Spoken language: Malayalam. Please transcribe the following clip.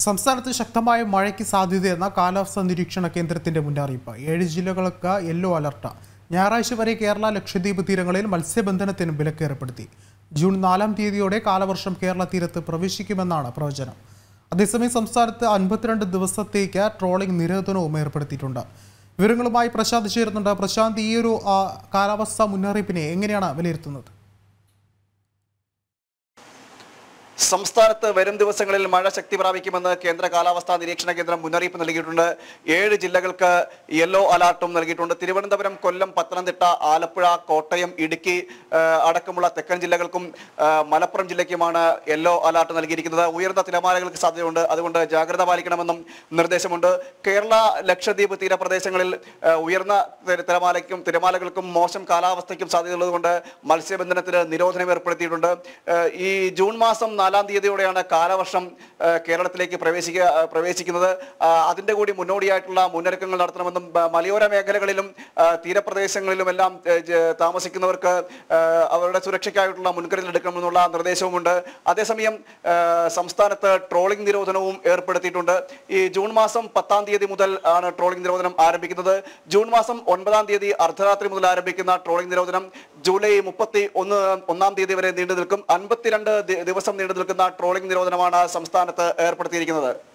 സംസ്ഥാനത്ത് ശക്തമായ മഴയ്ക്ക് സാധ്യതയെന്ന കാലാവസ്ഥാ നിരീക്ഷണ കേന്ദ്രത്തിന്റെ മുന്നറിയിപ്പ് ഏഴ് ജില്ലകൾക്ക് യെല്ലോ അലർട്ട് ഞായറാഴ്ച വരെ കേരള ലക്ഷദ്വീപ് തീരങ്ങളിൽ മത്സ്യബന്ധനത്തിന് വിലക്ക് ഏർപ്പെടുത്തി ജൂൺ നാലാം തീയതിയോടെ കാലവർഷം കേരള തീരത്ത് പ്രവേശിക്കുമെന്നാണ് പ്രവചനം അതേസമയം സംസ്ഥാനത്ത് അൻപത്തിരണ്ട് ദിവസത്തേക്ക് ട്രോളിംഗ് നിരോധനവും ഏർപ്പെടുത്തിയിട്ടുണ്ട് വിവരങ്ങളുമായി പ്രശാന്ത് ചേരുന്നുണ്ട് പ്രശാന്ത് ഈ ഒരു ആ, കാലാവസ്ഥാ മുന്നറിയിപ്പിനെ എങ്ങനെയാണ് വിലയിരുത്തുന്നത് സംസ്ഥാനത്ത് വരും ദിവസങ്ങളിൽ മഴ ശക്തി പ്രാപിക്കുമെന്ന് കേന്ദ്ര കാലാവസ്ഥാ നിരീക്ഷണ കേന്ദ്രം മുന്നറിയിപ്പ് നൽകിയിട്ടുണ്ട് ഏഴ് ജില്ലകൾക്ക് യെല്ലോ അലർട്ടും നൽകിയിട്ടുണ്ട് തിരുവനന്തപുരം കൊല്ലം പത്തനംതിട്ട ആലപ്പുഴ കോട്ടയം ഇടുക്കി ആ, അടക്കമുള്ള തെക്കൻ ജില്ലകൾക്കും ആ, മലപ്പുറം ജില്ലയ്ക്കുമാണ് യെല്ലോ അലർട്ട് നൽകിയിരിക്കുന്നത് ഉയർന്ന തിരമാലകൾക്ക് സാധ്യതയുണ്ട് അതുകൊണ്ട് ജാഗ്രത പാലിക്കണമെന്നും നിർദ്ദേശമുണ്ട് കേരള ലക്ഷദ്വീപ് തീരപ്രദേശങ്ങളിൽ ആ, ഉയർന്ന തിര- തിരമാലയ്ക്കും തിരമാലകൾക്കും മോശം കാലാവസ്ഥയ്ക്കും സാധ്യതയുള്ളതുകൊണ്ട് മത്സ്യബന്ധനത്തിന് നിരോധനം ഏർപ്പെടുത്തിയിട്ടുണ്ട് ആ, ഈ ജൂൺ മാസം നാലാം തീയതിയോടെയാണ് കാലവർഷം ആ, കേരളത്തിലേക്ക് പ്രവേശിക്കുക ആ, പ്രവേശിക്കുന്നത് ആ, അതിന്റെ കൂടി മുന്നോടിയായിട്ടുള്ള മുന്നൊരുക്കങ്ങൾ നടത്തണമെന്നും ബ- മലയോര മേഖലകളിലും ആ, തീരപ്രദേശങ്ങളിലുമെല്ലാം ഏ, ജ- താമസിക്കുന്നവർക്ക് ആ, അവരുടെ സുരക്ഷയ്ക്കായിട്ടുള്ള മുൻകരുതൽ എടുക്കണമെന്നുള്ള നിർദ്ദേശവുമുണ്ട് അതേസമയം ആ, സംസ്ഥാനത്ത് ട്രോളിംഗ് നിരോധനവും ഏർപ്പെടുത്തിയിട്ടുണ്ട് ഈ ജൂൺ മാസം പത്താം തീയതി മുതൽ ആണ് ട്രോളിംഗ് നിരോധനം ആരംഭിക്കുന്നത് ജൂൺ മാസം ഒൻപതാം തീയതി അർദ്ധരാത്രി മുതൽ ആരംഭിക്കുന്ന ട്രോളിംഗ് നിരോധനം ജൂലൈ മുപ്പത്തി ഒന്ന് ഒന്നാം തീയതി വരെ നീണ്ടു നിൽക്കും അൻപത്തിരണ്ട് ദി- ദിവസം നീണ്ടു നിൽക്കുന്ന ട്രോളിംഗ് നിരോധനമാണ് സംസ്ഥാനത്ത് ഏർപ്പെടുത്തിയിരിക്കുന്നത്